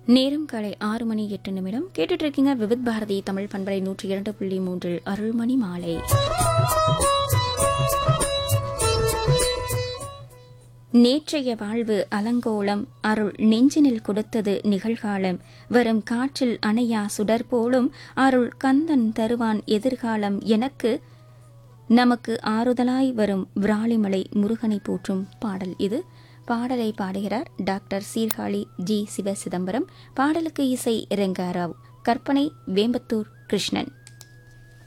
நேரம் காலை ஆறு மணி எட்டு நிமிடம் கேட்டுட்டு இருக்கீங்க விவித் பாரதி தமிழ் பண்பலை நூற்றி இரண்டு புள்ளி மூன்றில் அருள்மணி மாலை நேற்றைய வாழ்வு அலங்கோலம் அருள் நெஞ்சினில் கொடுத்தது நிகழ்காலம் வரும் காற்றில் அணையா சுடர் போலும் அருள் கந்தன் தருவான் எதிர்காலம் எனக்கு நமக்கு ஆறுதலாய் வரும் விராலிமலை முருகனை போற்றும் பாடல் இது பாடலை பாடுகிறார் டாக்டர் சீர்காழி ஜி சிவ சிதம்பரம் பாடலுக்கு இசை ரெங்காராவ் கற்பனை வேம்பத்தூர் கிருஷ்ணன்